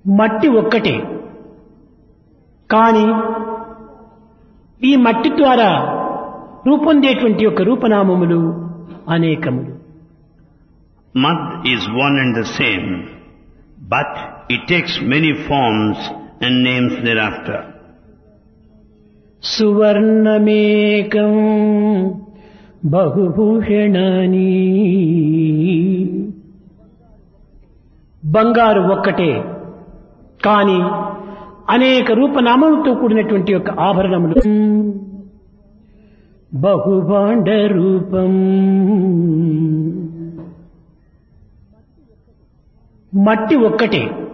మట్టి ఒక్కటే కానీ ఈ మట్టి ద్వారా రూపొందేటువంటి యొక్క రూపనామములు అనేకములు Mud is one and the same, but it takes many forms and names thereafter. సువర్ణమేకం బహుభూషణాని బంగారు ఒక్కటే కానీ అనేక రూపనామంతో కూడినటువంటి యొక్క ఆభరణములు బహుభాండ రూపం మట్టి ఒక్కటే